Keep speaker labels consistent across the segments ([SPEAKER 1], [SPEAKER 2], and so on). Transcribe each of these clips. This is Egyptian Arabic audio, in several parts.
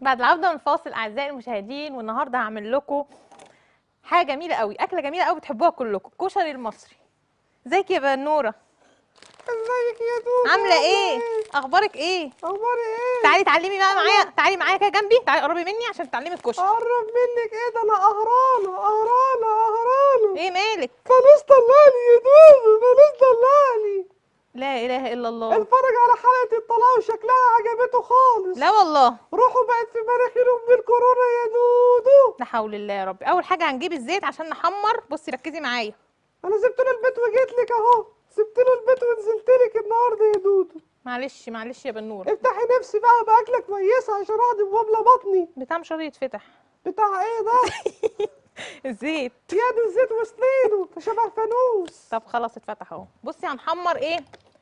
[SPEAKER 1] بعد العودة من الفاصل أعزائي المشاهدين والنهاردة هعمل لكم حاجة جميلة قوي أكلة جميلة قوي بتحبوها كلكم الكشري المصري ازيك يا بنورة
[SPEAKER 2] ازيك يا دودو
[SPEAKER 1] عاملة ايه أخبارك ايه
[SPEAKER 2] اخباري ايه
[SPEAKER 1] تعالي تعلمي بقى معايا تعالي معايا كده جنبي تعالي قربي مني عشان تتعلمي الكشري
[SPEAKER 2] قرب منك ايه ده انا قهرانه قهرانه قهرانه
[SPEAKER 1] ايه مالك
[SPEAKER 2] مالوش طلالي يا دودو مالوش طلالي
[SPEAKER 1] لا إله إلا الله
[SPEAKER 2] اتفرج على حلقه الطلاق وشكلها عجبته خالص
[SPEAKER 1] لا والله
[SPEAKER 2] روحوا بقت في مناخيرهم بالكورونا يا دودو
[SPEAKER 1] لا حول الله يا رب أول حاجة هنجيب الزيت عشان نحمر بصي ركزي معايا
[SPEAKER 2] انا سبت له البيت وجيت لك اهو سبت له البيت ونزلت لك النهارده يا دودو
[SPEAKER 1] معلش معلش يا بنورة
[SPEAKER 2] افتحي نفسي بقى باكله كويسه عشان اقعد بوابله بطني
[SPEAKER 1] بتاع مش راضي يتفتح
[SPEAKER 2] بتاع ايه ده
[SPEAKER 1] الزيت
[SPEAKER 2] يد الزيت وسنينه شبه فانوس
[SPEAKER 1] طب خلاص اتفتح اهو بصي هنحمر ايه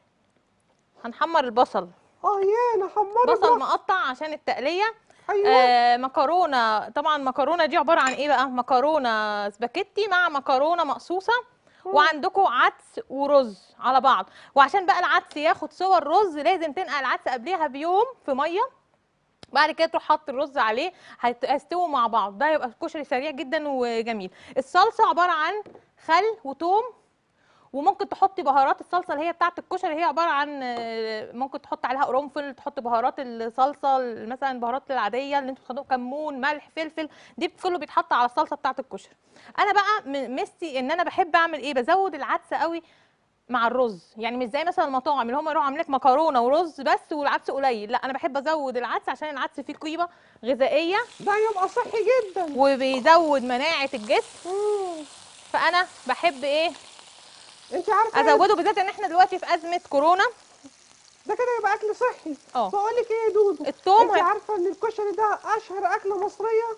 [SPEAKER 1] هنحمر البصل
[SPEAKER 2] اه يانا حمري
[SPEAKER 1] بصل مقطع عشان التقليه
[SPEAKER 2] ايوه
[SPEAKER 1] آه مكرونه طبعا مكرونه دي عباره عن ايه بقى مكرونه سباكيتي مع مكرونه مقصوصه وعندكم عدس ورز على بعض وعشان بقى العدس ياخد سوى الرز لازم تنقع العدس قبليها بيوم في ميه بعد كده تروح حط الرز عليه هيت- هيستووا مع بعض ده يبقى الكشري سريع جدا وجميل الصلصه عباره عن خل وتوم وممكن تحطي بهارات الصلصه اللي هي بتاعه الكشري هي عباره عن آه، ممكن تحط عليها قرنفل تحط بهارات الصلصه مثلا البهارات العاديه اللي انتوا بتاخدوها كمون ملح فلفل دي كله بيتحط على الصلصه بتاعه الكشري انا بقى م- ميزتي ان انا بحب اعمل ايه بزود العدس قوي مع الرز يعني مش زي مثلا المطاعم اللي هم يروحوا عاملين لك مكرونه ورز بس والعدس قليل لا انا بحب ازود العدس عشان العدس فيه قيمه غذائيه
[SPEAKER 2] ده يبقى صحي جدا
[SPEAKER 1] وبيزود مناعه الجسم
[SPEAKER 2] مم.
[SPEAKER 1] فانا بحب ايه
[SPEAKER 2] انت عارفه إيه؟
[SPEAKER 1] ازوده بالذات ان احنا دلوقتي في ازمه كورونا
[SPEAKER 2] ده كده يبقى اكل صحي
[SPEAKER 1] اه
[SPEAKER 2] بقول لك ايه يا دودو
[SPEAKER 1] التوم
[SPEAKER 2] انت
[SPEAKER 1] هي-
[SPEAKER 2] عارفه ان الكشري ده اشهر اكله مصريه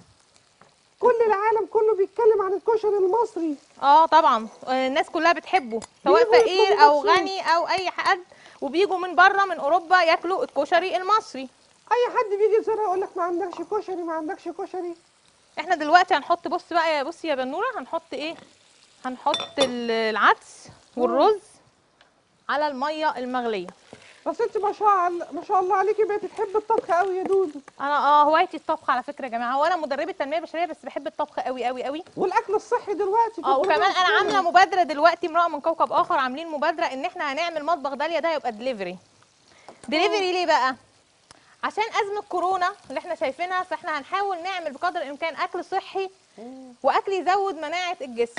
[SPEAKER 2] كل العالم كله بيتكلم عن الكشري المصري
[SPEAKER 1] اه طبعا آه، الناس كلها بتحبه سواء
[SPEAKER 2] بيجوا
[SPEAKER 1] فقير
[SPEAKER 2] يطلبوا
[SPEAKER 1] او
[SPEAKER 2] مخصوص.
[SPEAKER 1] غني او اي حد وبيجوا من بره من اوروبا ياكلوا الكشري المصري
[SPEAKER 2] اي حد بيجي يزورها يقول لك ما عندكش كشري ما عندكش كشري
[SPEAKER 1] احنا دلوقتي هنحط بص بقى يا بصي يا بنوره هنحط ايه هنحط ال- العدس والرز على الميه المغليه
[SPEAKER 2] بس انت ما شاء الله ما شاء الله عليكي بقيتي تحبي الطبخ قوي يا دودو
[SPEAKER 1] انا اه هوايتي الطبخ على فكره يا جماعه هو انا مدربه تنميه بشريه بس بحب الطبخ قوي قوي قوي
[SPEAKER 2] والاكل الصحي دلوقتي في
[SPEAKER 1] اه وكمان
[SPEAKER 2] كورونا
[SPEAKER 1] انا
[SPEAKER 2] الصحي.
[SPEAKER 1] عامله مبادره دلوقتي امراه من كوكب اخر عاملين مبادره ان احنا هنعمل مطبخ داليا ده يبقى دليفري دليفري ليه بقى عشان ازمه كورونا اللي احنا شايفينها فاحنا هنحاول نعمل بقدر الامكان اكل صحي واكل يزود مناعه الجسم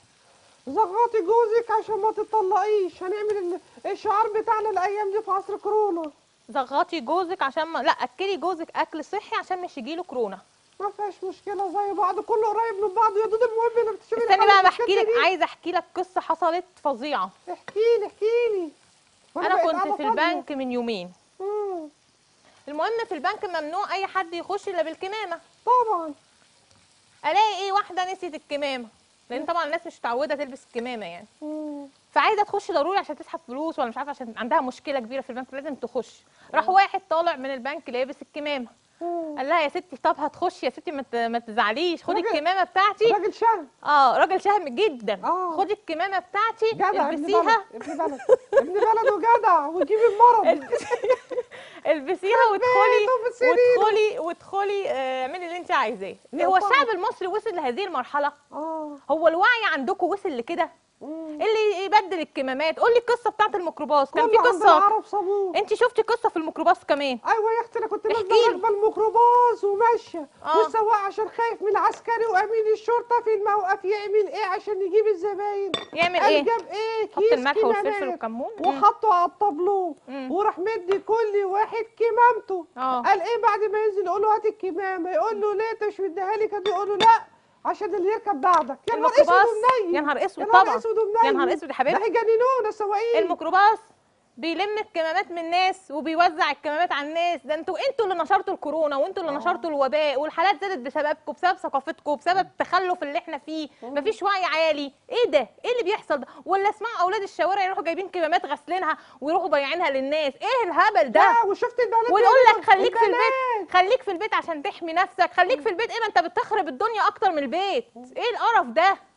[SPEAKER 2] زغطي جوزك عشان ما تطلقيش هنعمل ال- الشعار بتاعنا الايام دي في عصر كورونا
[SPEAKER 1] زغطي جوزك عشان ما لا اكلي جوزك اكل صحي عشان مش يجيله كورونا
[SPEAKER 2] ما فيهاش مشكله زي بعض كله قريب من بعض يا دودو المهم انك تشوفي
[SPEAKER 1] استني
[SPEAKER 2] الحلقة
[SPEAKER 1] بقى بحكي
[SPEAKER 2] الجديدة
[SPEAKER 1] لك
[SPEAKER 2] دي.
[SPEAKER 1] عايزه احكي لك قصه حصلت فظيعه
[SPEAKER 2] احكي لي احكي لي وأنا
[SPEAKER 1] انا
[SPEAKER 2] بقيت
[SPEAKER 1] كنت
[SPEAKER 2] قاعدة
[SPEAKER 1] في
[SPEAKER 2] فاضية.
[SPEAKER 1] البنك من يومين
[SPEAKER 2] مم.
[SPEAKER 1] المهم في البنك ممنوع اي حد يخش الا بالكمامه
[SPEAKER 2] طبعا
[SPEAKER 1] الاقي ايه واحده نسيت الكمامه لان طبعا الناس مش متعوده تلبس الكمامه يعني
[SPEAKER 2] مم.
[SPEAKER 1] فعايزه تخش ضروري عشان تسحب فلوس ولا مش عارفه عشان عندها مشكله كبيره في البنك لازم تخش راح واحد طالع من البنك لابس الكمامه
[SPEAKER 2] مم.
[SPEAKER 1] قال لها يا ستي طب هتخشي يا ستي ما ت- ما تزعليش خدي
[SPEAKER 2] راجل-
[SPEAKER 1] الكمامه بتاعتي
[SPEAKER 2] راجل شهم
[SPEAKER 1] اه راجل شهم جدا
[SPEAKER 2] آه.
[SPEAKER 1] خدي الكمامه بتاعتي
[SPEAKER 2] جدع ابن بلد
[SPEAKER 1] البسيها
[SPEAKER 2] ابن بلد ابن بلد وجدع وجيب المرض
[SPEAKER 1] البسيها وادخلي
[SPEAKER 2] بيته في سريره.
[SPEAKER 1] وادخلي وادخلي آه، اعملي اللي انت عايزاه
[SPEAKER 2] لا
[SPEAKER 1] هو
[SPEAKER 2] طبعا.
[SPEAKER 1] الشعب المصري وصل لهذه المرحله
[SPEAKER 2] اه
[SPEAKER 1] هو الوعي عندكم وصل لكده
[SPEAKER 2] مم.
[SPEAKER 1] اللي يبدل الكمامات قولي القصه بتاعت الميكروباص كان في
[SPEAKER 2] كله عند
[SPEAKER 1] قصه
[SPEAKER 2] العرب صابون
[SPEAKER 1] انت شفتي قصه في الميكروباص كمان
[SPEAKER 2] ايوه يا اختي انا كنت نازله
[SPEAKER 1] احكيلي.
[SPEAKER 2] راكبه الميكروباص وماشيه
[SPEAKER 1] آه.
[SPEAKER 2] والسواق عشان خايف من العسكري وامين الشرطه في الموقف يعمل ايه عشان يجيب الزباين
[SPEAKER 1] يعمل
[SPEAKER 2] قال
[SPEAKER 1] ايه
[SPEAKER 2] جاب ايه
[SPEAKER 1] حط
[SPEAKER 2] كيس
[SPEAKER 1] الملح والفلفل
[SPEAKER 2] كمامات
[SPEAKER 1] والكمون مم.
[SPEAKER 2] وحطه على الطابلوه
[SPEAKER 1] مم.
[SPEAKER 2] وراح مدي كل واحد كمامته
[SPEAKER 1] اه
[SPEAKER 2] قال ايه بعد ما ينزل يقول له هات الكمامه يقول له ليه انت مش مديها لي كده يقول له لا عشان اللي يركب بعدك يا نهار اسود
[SPEAKER 1] الميكروباص
[SPEAKER 2] ومنيل
[SPEAKER 1] يا نهار اسود
[SPEAKER 2] يا نهار
[SPEAKER 1] طبعا
[SPEAKER 2] اسود ومنيل
[SPEAKER 1] يا نهار اسود يا
[SPEAKER 2] ده
[SPEAKER 1] حبيبتي
[SPEAKER 2] هيجننونا السواقين
[SPEAKER 1] الميكروباص بيلم الكمامات من الناس وبيوزع الكمامات على الناس ده انتوا انتوا اللي نشرتوا الكورونا وانتوا اللي
[SPEAKER 2] آه.
[SPEAKER 1] نشرتوا الوباء والحالات زادت بسببكم بسبب ثقافتكم بسبب التخلف اللي احنا فيه مفيش وعي عالي ايه ده ايه اللي بيحصل ده ولا اسمعوا اولاد الشوارع يروحوا جايبين كمامات غاسلينها ويروحوا بايعينها للناس ايه الهبل ده
[SPEAKER 2] لا وشفت البنات
[SPEAKER 1] ويقول
[SPEAKER 2] بيعملوا-
[SPEAKER 1] لك خليك في
[SPEAKER 2] البنات.
[SPEAKER 1] البيت خليك في البيت عشان تحمي نفسك خليك في البيت ايه ما انت بتخرب الدنيا اكتر من البيت ايه القرف ده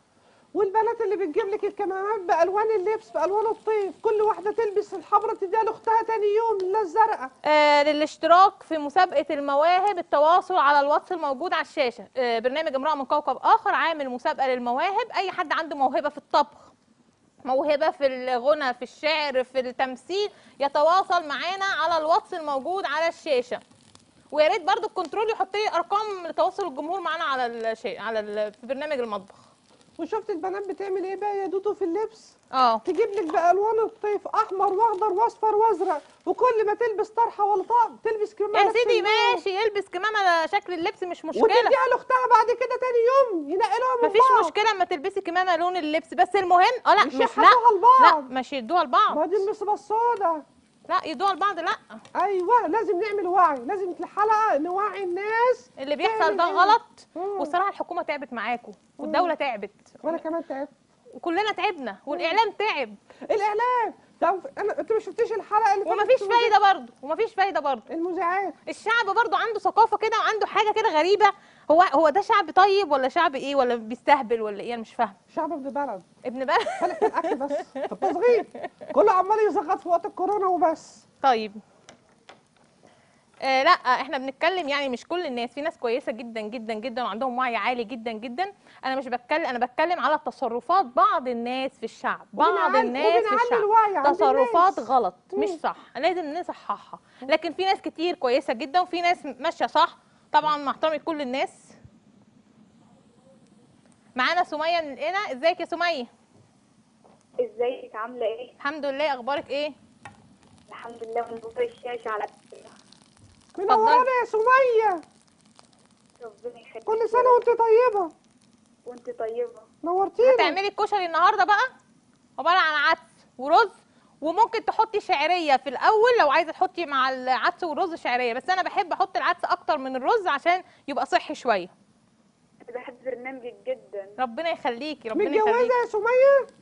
[SPEAKER 2] والبنات اللي بتجيب لك الكمامات بالوان اللبس بالوان الطيف كل واحده تلبس الحمراء تديها لاختها تاني يوم لا الزرقاء
[SPEAKER 1] آه للاشتراك في مسابقة المواهب التواصل على الواتس الموجود على الشاشة آه برنامج امرأة من كوكب آخر عامل مسابقة للمواهب أي حد عنده موهبة في الطبخ موهبة في الغنى في الشعر في التمثيل يتواصل معانا على الواتس الموجود على الشاشة ويا ريت برضو الكنترول يحط لي ارقام لتواصل الجمهور معانا على الشيء على ال- في برنامج المطبخ
[SPEAKER 2] وشفت البنات بتعمل ايه بقى يا دودو في اللبس
[SPEAKER 1] اه
[SPEAKER 2] تجيب لك بالوان الطيف احمر واخضر واصفر وازرق وكل ما تلبس طرحه ولا طقم تلبس كمامه
[SPEAKER 1] يا
[SPEAKER 2] نفس
[SPEAKER 1] سيدي
[SPEAKER 2] اللون.
[SPEAKER 1] ماشي يلبس كمامة على شكل اللبس مش مشكلة
[SPEAKER 2] وتديها لاختها بعد كده تاني يوم ينقلوها من
[SPEAKER 1] مفيش
[SPEAKER 2] بعض
[SPEAKER 1] مشكلة اما تلبسي كمامة لون اللبس بس المهم اه لا
[SPEAKER 2] مش
[SPEAKER 1] مش لا
[SPEAKER 2] يحطوها
[SPEAKER 1] لا
[SPEAKER 2] لبعض
[SPEAKER 1] مش يدوها لبعض
[SPEAKER 2] ما دي المصيبه السوداء
[SPEAKER 1] لا يدوها لبعض لا
[SPEAKER 2] ايوه لازم نعمل وعي لازم في الحلقه نوعي الناس
[SPEAKER 1] اللي بيحصل
[SPEAKER 2] تعمل
[SPEAKER 1] ده
[SPEAKER 2] إيه؟
[SPEAKER 1] غلط
[SPEAKER 2] مم.
[SPEAKER 1] والصراحة الحكومة تعبت معاكم والدولة تعبت
[SPEAKER 2] وانا كمان تعبت
[SPEAKER 1] وكلنا تعبنا والاعلام تعب
[SPEAKER 2] الاعلام طب انا انت ما شفتيش الحلقه اللي فاتت
[SPEAKER 1] ومفيش
[SPEAKER 2] المذيع-
[SPEAKER 1] فايدة برضه ومفيش فايدة برضه
[SPEAKER 2] المذيعات
[SPEAKER 1] الشعب برضو عنده ثقافه كده وعنده حاجه كده غريبه هو هو ده شعب طيب ولا شعب ايه ولا بيستهبل ولا ايه انا مش فاهمه
[SPEAKER 2] شعب ابن بلد
[SPEAKER 1] ابن بلد
[SPEAKER 2] بالك من الاكل بس التصغير كله عمال يزغط في وقت الكورونا وبس
[SPEAKER 1] طيب آه لا احنا بنتكلم يعني مش كل الناس في ناس كويسه جدا جدا جدا وعندهم وعي عالي جدا جدا انا مش بتكلم انا بتكلم على تصرفات بعض الناس في الشعب بعض
[SPEAKER 2] وبنعلي-
[SPEAKER 1] الناس في
[SPEAKER 2] وبنعلي
[SPEAKER 1] الشعب
[SPEAKER 2] الوعي عند
[SPEAKER 1] تصرفات
[SPEAKER 2] الناس.
[SPEAKER 1] غلط مش
[SPEAKER 2] مم.
[SPEAKER 1] صح لازم نصححها لكن في ناس كتير كويسه جدا وفي ناس ماشيه صح طبعا مع احترامي لكل الناس معانا سميه من هنا ازيك يا سميه
[SPEAKER 3] ازيك عاملة ايه؟
[SPEAKER 1] الحمد لله اخبارك ايه
[SPEAKER 3] الحمد لله منور الشاشة على
[SPEAKER 2] منورانا يا سميه
[SPEAKER 3] ربنا يخليك
[SPEAKER 2] كل سنه وانت طيبه
[SPEAKER 3] وانت طيبة
[SPEAKER 2] نورتينا
[SPEAKER 1] هتعملي الكشري النهارده بقى عباره عن عدس ورز وممكن تحطي شعريه في الاول لو عايزه تحطي مع العدس والرز شعريه بس انا بحب احط العدس اكتر من الرز عشان يبقى صحي شويه
[SPEAKER 3] انا بحب برنامجك جدا
[SPEAKER 1] ربنا يخليكي ربنا
[SPEAKER 2] متجوزه
[SPEAKER 1] يخليكي
[SPEAKER 2] يا سميه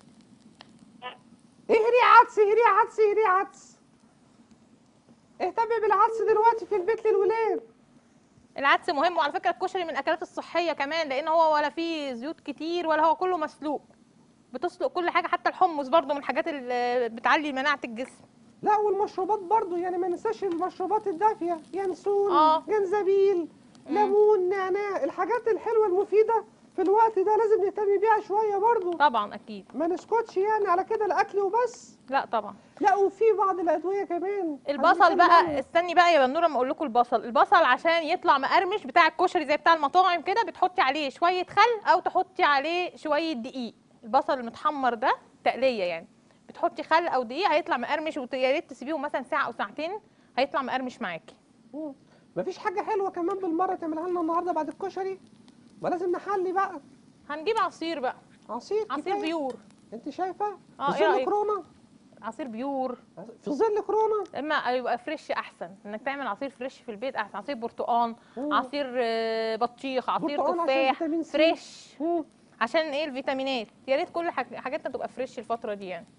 [SPEAKER 2] اهري عدس اهري عدس اهري عدس اهتمي بالعدس دلوقتي في البيت للولاد
[SPEAKER 1] العدس مهم وعلى فكره الكشري من الاكلات الصحيه كمان لان هو ولا فيه زيوت كتير ولا هو كله مسلوق بتسلق كل حاجه حتى الحمص برضو من الحاجات اللي بتعلي مناعه الجسم
[SPEAKER 2] لا والمشروبات برضو يعني ما ننساش المشروبات الدافيه ينسون
[SPEAKER 1] آه.
[SPEAKER 2] جنزبيل ليمون نعناع الحاجات الحلوه المفيده في الوقت ده لازم نهتم بيها شويه برضو
[SPEAKER 1] طبعا اكيد
[SPEAKER 2] ما نسكتش يعني على كده الاكل وبس
[SPEAKER 1] لا طبعا
[SPEAKER 2] لا وفي بعض الادويه كمان
[SPEAKER 1] البصل
[SPEAKER 2] هنتكلم
[SPEAKER 1] بقى
[SPEAKER 2] عنها.
[SPEAKER 1] استني بقى يا بنوره ما اقول لكم البصل البصل عشان يطلع مقرمش بتاع الكشري زي بتاع المطاعم كده بتحطي عليه شويه خل او تحطي عليه شويه دقيق البصل المتحمر ده تقليه يعني بتحطي خل او دقيق هيطلع مقرمش ويا ريت تسيبيه مثلا ساعه او ساعتين هيطلع مقرمش معاكي
[SPEAKER 2] مم. مفيش حاجه حلوه كمان بالمره تعملها لنا النهارده بعد الكشري ما لازم نحلي بقى
[SPEAKER 1] هنجيب عصير بقى
[SPEAKER 2] عصير
[SPEAKER 1] عصير
[SPEAKER 2] كفاية.
[SPEAKER 1] بيور
[SPEAKER 2] انت شايفه
[SPEAKER 1] اه،
[SPEAKER 2] في
[SPEAKER 1] ايه
[SPEAKER 2] ظل
[SPEAKER 1] رأيك؟
[SPEAKER 2] كورونا
[SPEAKER 1] عصير بيور
[SPEAKER 2] في ظل كورونا
[SPEAKER 1] اما يبقى فريش احسن انك تعمل عصير فريش في البيت احسن عصير برتقال
[SPEAKER 2] مم.
[SPEAKER 1] عصير آه، بطيخ عصير
[SPEAKER 2] برتقال عشان
[SPEAKER 1] تفاح
[SPEAKER 2] فيتامين سي.
[SPEAKER 1] فريش
[SPEAKER 2] مم.
[SPEAKER 1] عشان ايه الفيتامينات يا ريت كل حاج- حاجاتنا تبقى فريش الفتره دي يعني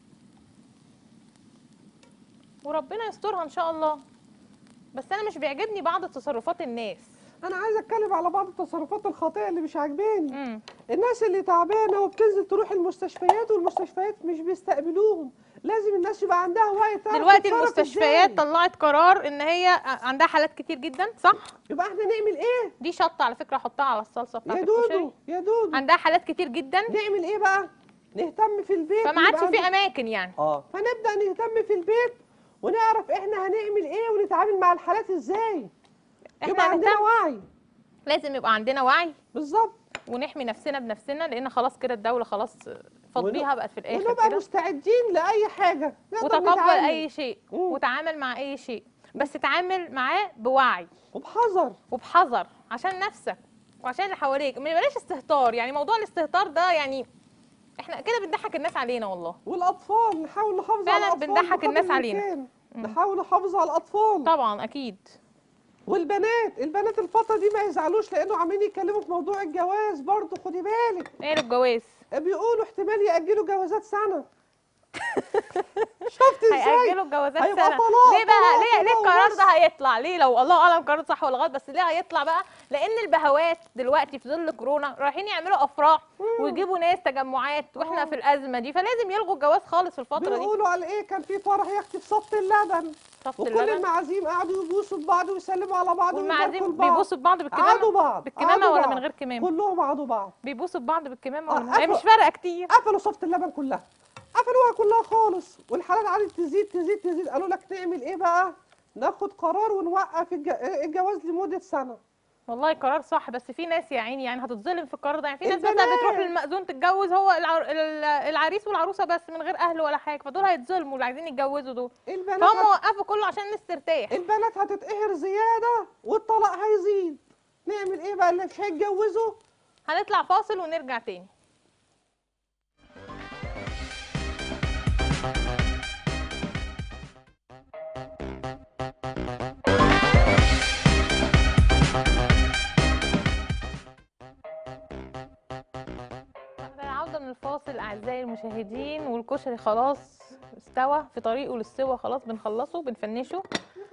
[SPEAKER 1] وربنا يسترها ان شاء الله بس انا مش بيعجبني بعض تصرفات الناس
[SPEAKER 2] انا عايزه اتكلم على بعض التصرفات الخاطئه اللي مش عاجباني
[SPEAKER 1] امم
[SPEAKER 2] الناس اللي تعبانه وبتنزل تروح المستشفيات والمستشفيات مش بيستقبلوهم لازم الناس يبقى عندها وعي تعرف
[SPEAKER 1] دلوقتي
[SPEAKER 2] تتصرف
[SPEAKER 1] المستشفيات
[SPEAKER 2] إزاي.
[SPEAKER 1] طلعت قرار ان هي ع- عندها حالات كتير جدا صح
[SPEAKER 2] يبقى احنا نعمل ايه
[SPEAKER 1] دي شطه على فكره احطها على الصلصه بتاعت
[SPEAKER 2] يا
[SPEAKER 1] الكشري
[SPEAKER 2] دودو يا دودو
[SPEAKER 1] عندها حالات كتير جدا
[SPEAKER 2] نعمل ايه بقى نهتم في البيت
[SPEAKER 1] فما عادش
[SPEAKER 2] ونبقى
[SPEAKER 1] في
[SPEAKER 2] عند-
[SPEAKER 1] اماكن يعني
[SPEAKER 2] اه فنبدا نهتم في البيت ونعرف احنا هنعمل ايه ونتعامل مع الحالات ازاي
[SPEAKER 1] احنا
[SPEAKER 2] يبقى عندنا
[SPEAKER 1] هنهتم
[SPEAKER 2] وعي
[SPEAKER 1] لازم يبقى عندنا وعي
[SPEAKER 2] بالظبط
[SPEAKER 1] ونحمي نفسنا بنفسنا لان خلاص كده الدوله خلاص فضيها بقت في الاخر
[SPEAKER 2] ونبقى
[SPEAKER 1] كده
[SPEAKER 2] مستعدين لاي حاجه نقدر
[SPEAKER 1] وتقبل
[SPEAKER 2] نتعامل.
[SPEAKER 1] اي شيء
[SPEAKER 2] مم.
[SPEAKER 1] وتعامل مع اي شيء بس تعامل معاه بوعي
[SPEAKER 2] وبحذر
[SPEAKER 1] وبحذر عشان نفسك وعشان اللي حواليك ما يبقاش استهتار يعني موضوع الاستهتار ده يعني احنا كده بنضحك الناس علينا والله
[SPEAKER 2] والاطفال نحاول نحافظ
[SPEAKER 1] فعلاً
[SPEAKER 2] على الاطفال
[SPEAKER 1] بنضحك
[SPEAKER 2] بقدر
[SPEAKER 1] الناس علينا.
[SPEAKER 2] الإمكان. نحاول نحافظ على الاطفال
[SPEAKER 1] طبعا اكيد
[SPEAKER 2] والبنات البنات الفتره دي ما يزعلوش لانه عمالين يتكلموا في موضوع الجواز برضه خدي بالك
[SPEAKER 1] ايه الجواز
[SPEAKER 2] بيقولوا احتمال ياجلوا جوازات سنه شفت ازاي
[SPEAKER 1] هيأجلوا الجوازات
[SPEAKER 2] هيبقى
[SPEAKER 1] سنة
[SPEAKER 2] طلاق،
[SPEAKER 1] ليه بقى
[SPEAKER 2] طلاق
[SPEAKER 1] ليه ليه
[SPEAKER 2] كده
[SPEAKER 1] القرار
[SPEAKER 2] وبس.
[SPEAKER 1] ده هيطلع ليه لو الله اعلم قرار صح ولا غلط بس ليه هيطلع بقى لان البهوات دلوقتي في ظل كورونا رايحين يعملوا افراح ويجيبوا ناس تجمعات واحنا
[SPEAKER 2] آه.
[SPEAKER 1] في الازمه دي فلازم يلغوا الجواز خالص في الفتره دي
[SPEAKER 2] بيقولوا على ايه كان في فرح يا اختي في صفت اللبن
[SPEAKER 1] صفت
[SPEAKER 2] وكل
[SPEAKER 1] اللبن
[SPEAKER 2] المعازيم قعدوا يبوسوا ببعض ويسلموا على بعض ويباركوا
[SPEAKER 1] والمعازيم
[SPEAKER 2] لبعض.
[SPEAKER 1] بيبوسوا ببعض
[SPEAKER 2] قعدوا
[SPEAKER 1] بالكمامه
[SPEAKER 2] بعض
[SPEAKER 1] بالكمامه
[SPEAKER 2] قعدوا
[SPEAKER 1] ولا
[SPEAKER 2] بعض.
[SPEAKER 1] من غير كمامه
[SPEAKER 2] كلهم قعدوا بعض
[SPEAKER 1] بيبوسوا ببعض بالكمامه
[SPEAKER 2] آه،
[SPEAKER 1] ولا من- هي
[SPEAKER 2] قفلوا-
[SPEAKER 1] مش فارقه كتير
[SPEAKER 2] قفلوا صفت اللبن كلها قفلوها كلها خالص والحالات قعدت تزيد تزيد تزيد قالوا لك نعمل ايه بقى ناخد قرار ونوقف الج- الجواز لمدة سنة
[SPEAKER 1] والله قرار صح بس في ناس يا عيني يعني هتتظلم في القرار ده يعني في ناس مثلا
[SPEAKER 2] البنات.
[SPEAKER 1] بتروح للمأذون تتجوز هو العر... ال- العريس والعروسه بس من غير اهل ولا حاجه فدول هيتظلموا اللي عايزين يتجوزوا دول
[SPEAKER 2] البنات
[SPEAKER 1] فهم
[SPEAKER 2] هت...
[SPEAKER 1] وقفوا كله عشان الناس ترتاح
[SPEAKER 2] البنات هتتقهر زيادة والطلاق هيزيد نعمل ايه بقى اللي مش هيتجوزوا
[SPEAKER 1] هنطلع فاصل ونرجع تاني بعد العودة من الفاصل أعزائي المشاهدين والكشري خلاص استوى في طريقه للسوا خلاص بنخلصه بنفنشه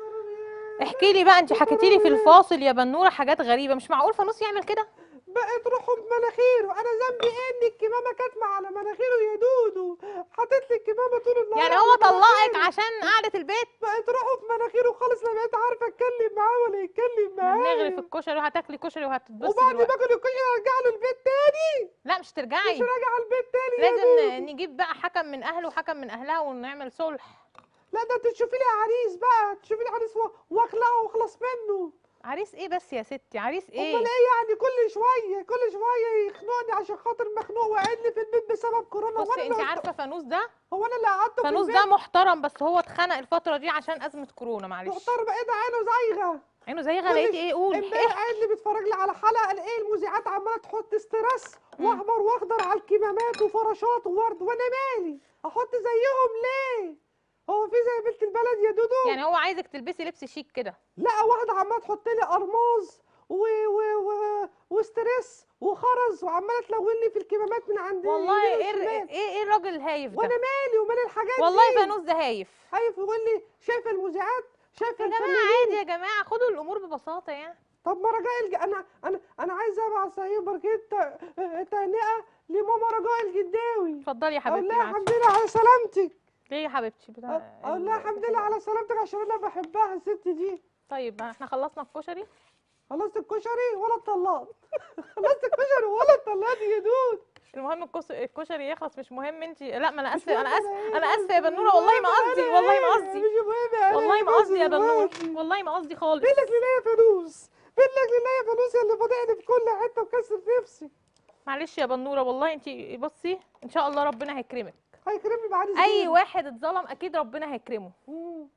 [SPEAKER 1] احكي لي بقى انت حكيتي لي في الفاصل يا بنوره حاجات غريبه مش معقول فانوس يعمل كده
[SPEAKER 2] بقت روحه بمناخيره انا ذنبي ايه ان الكمامه كاتمه على مناخيره يا دودو حاطط لي الكمامه طول النهار
[SPEAKER 1] يعني
[SPEAKER 2] على
[SPEAKER 1] هو طلقك
[SPEAKER 2] مناخيره.
[SPEAKER 1] عشان قعده البيت
[SPEAKER 2] بقت روحه في مناخيره خالص لا بقيت عارفه اتكلم معاه ولا يتكلم
[SPEAKER 1] نغرف
[SPEAKER 2] معايا
[SPEAKER 1] الكشري وهتاكلي كشري وهتتبسطي
[SPEAKER 2] وبعد ما
[SPEAKER 1] دلوقتي
[SPEAKER 2] اكل الكشري ارجع له البيت تاني
[SPEAKER 1] لا مش
[SPEAKER 2] مش
[SPEAKER 1] ترجعي
[SPEAKER 2] راجع البيت تاني يا
[SPEAKER 1] لازم
[SPEAKER 2] دودو.
[SPEAKER 1] ن- نجيب بقى حكم من اهله وحكم من اهلها ونعمل صلح
[SPEAKER 2] لا ده انت تشوفي لي عريس بقى تشوفي لي عريس و- واخلعه واخلص منه
[SPEAKER 1] عريس ايه بس يا ستي عريس ايه
[SPEAKER 2] امال ايه يعني كل شويه كل شويه يخنقني عشان خاطر مخنوق وقاعد لي في البيت بسبب كورونا هو
[SPEAKER 1] بصي
[SPEAKER 2] انا
[SPEAKER 1] انت
[SPEAKER 2] اللي
[SPEAKER 1] عارفه فانوس ده
[SPEAKER 2] هو انا اللي قعدته في
[SPEAKER 1] فانوس
[SPEAKER 2] البيت
[SPEAKER 1] ده محترم بس هو اتخنق الفتره دي عشان ازمه كورونا معلش
[SPEAKER 2] محترمه ايه ده عينه زايغه
[SPEAKER 1] عينه زي
[SPEAKER 2] كل
[SPEAKER 1] لقيت
[SPEAKER 2] ش-
[SPEAKER 1] ايه قول
[SPEAKER 2] امبارح قاعد لي بيتفرج لي على حلقه قال ايه المذيعات عماله تحط ستريس
[SPEAKER 1] مم.
[SPEAKER 2] واحمر واخضر على الكمامات وفراشات وورد وانا مالي احط زيهم ليه هو في زي بنت البلد يا دودو
[SPEAKER 1] يعني هو عايزك تلبسي لبس شيك كده
[SPEAKER 2] لا واحده عماله تحط لي الماظ و و و وستريس وخرز وعماله تلون لي في الكمامات من عند
[SPEAKER 1] والله
[SPEAKER 2] اليمين
[SPEAKER 1] ايه الر-
[SPEAKER 2] والشمال.
[SPEAKER 1] ايه ايه الراجل الهايف
[SPEAKER 2] وانا
[SPEAKER 1] ده
[SPEAKER 2] مالي ومال الحاجات
[SPEAKER 1] والله
[SPEAKER 2] دي
[SPEAKER 1] فانوس ده هايف
[SPEAKER 2] خايف يقول لي شايفه المذيعات شايفه
[SPEAKER 1] يا جماعه
[SPEAKER 2] الفنانين
[SPEAKER 1] عادي يا جماعه خدوا الامور ببساطه يعني
[SPEAKER 2] طب ما رجاء الج... انا انا انا عايزه ابعت صحيح بركه تهنئه لماما رجاء الجداوي
[SPEAKER 1] اتفضلي يا
[SPEAKER 2] اقول
[SPEAKER 1] حبيبتي
[SPEAKER 2] لها
[SPEAKER 1] معلش.
[SPEAKER 2] الحمد لله على سلامتك
[SPEAKER 1] ليه يا حبيبتي بتاع
[SPEAKER 2] اقول لها الحمد لله على سلامتك عشان انا بحبها الست دي
[SPEAKER 1] طيب احنا خلصنا الكشري
[SPEAKER 2] خلصت الكشري ولا اتطلقت خلصت الكشري ولا اتطلقت يا دود
[SPEAKER 1] المهم الكس- الكشري يخلص مش مهم انت لا ما انا
[SPEAKER 2] مش
[SPEAKER 1] اسفه انا
[SPEAKER 2] مهم
[SPEAKER 1] اسفه
[SPEAKER 2] إيه
[SPEAKER 1] انا
[SPEAKER 2] بس،
[SPEAKER 1] اسفه يا
[SPEAKER 2] مش
[SPEAKER 1] بنوره والله ما
[SPEAKER 2] مهم
[SPEAKER 1] قصدي
[SPEAKER 2] أنا
[SPEAKER 1] والله ما
[SPEAKER 2] إيه،
[SPEAKER 1] قصدي
[SPEAKER 2] مش مهم أنا
[SPEAKER 1] والله
[SPEAKER 2] إيه
[SPEAKER 1] ما
[SPEAKER 2] بس
[SPEAKER 1] قصدي يا بنوره
[SPEAKER 2] دلوقتي.
[SPEAKER 1] والله ما قصدي خالص
[SPEAKER 2] فين لك لله يا فانوس فين لك لله يا فانوس يا اللي فاضحني في كل حته وكسر نفسي
[SPEAKER 1] معلش يا بنوره والله انت بصي ان شاء الله ربنا هيكرمك
[SPEAKER 2] هيكرمني بعد
[SPEAKER 1] اي
[SPEAKER 2] سنين.
[SPEAKER 1] واحد اتظلم اكيد ربنا هيكرمه
[SPEAKER 2] مم.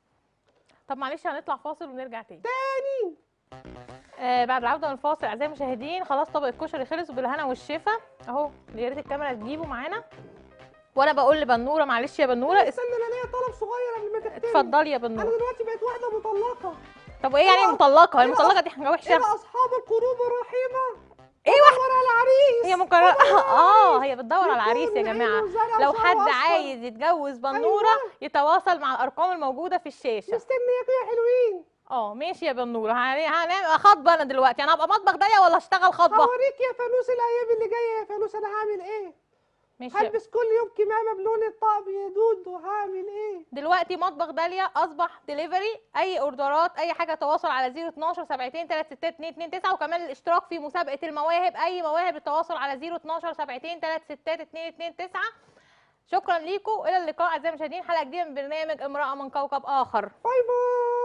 [SPEAKER 1] طب معلش هنطلع فاصل ونرجع تاني
[SPEAKER 2] تاني
[SPEAKER 1] آه بعد العوده من الفاصل اعزائي المشاهدين خلاص طبق الكشري خلص وبالهنا والشفا اهو يا ريت الكاميرا تجيبه معانا وانا بقول لبنوره معلش يا بنوره اس-
[SPEAKER 2] استنى انا ليا طلب صغير قبل ما تختمي
[SPEAKER 1] اتفضلي يا
[SPEAKER 2] انا
[SPEAKER 1] بنوره
[SPEAKER 2] دلوقتي بقيت واحده مطلقه
[SPEAKER 1] طب وايه يعني المطلقه
[SPEAKER 2] إيه
[SPEAKER 1] المطلقه دي حاجه وحشه
[SPEAKER 2] الى اصحاب القلوب الرحيمه
[SPEAKER 1] ايوه
[SPEAKER 2] دور على العريس
[SPEAKER 1] هي مقررة اه هي بتدور على
[SPEAKER 2] يكون
[SPEAKER 1] العريس يا
[SPEAKER 2] عينه
[SPEAKER 1] جماعة
[SPEAKER 2] زرقاء
[SPEAKER 1] لو
[SPEAKER 2] وشعره
[SPEAKER 1] حد
[SPEAKER 2] أصفر.
[SPEAKER 1] عايز يتجوز بنورة يتواصل مع الأرقام الموجودة في الشاشة
[SPEAKER 2] مستنياكوا يا حلوين
[SPEAKER 1] اه ماشي يا بنورة هن- هنعمل خطبة أنا دلوقتي أنا هبقى مطبخ داليا ولا أشتغل خطبة
[SPEAKER 2] هوريك يا فانوس الايام اللي جايه يا فانوس انا هعمل ايه
[SPEAKER 1] ماشي
[SPEAKER 2] هلبس كل يوم كمامه بلون الطقم يا دود وهعمل ايه
[SPEAKER 1] دلوقتي مطبخ داليا أصبح دليفري أي أوردرات أي حاجة تواصل على 012 72 362 29 وكمان الاشتراك في مسابقة المواهب أي مواهب التواصل على 012 72 362 29 شكرا ليكم إلى اللقاء أعزائي المشاهدين حلقة جديدة من برنامج امرأة من كوكب آخر
[SPEAKER 2] باي باي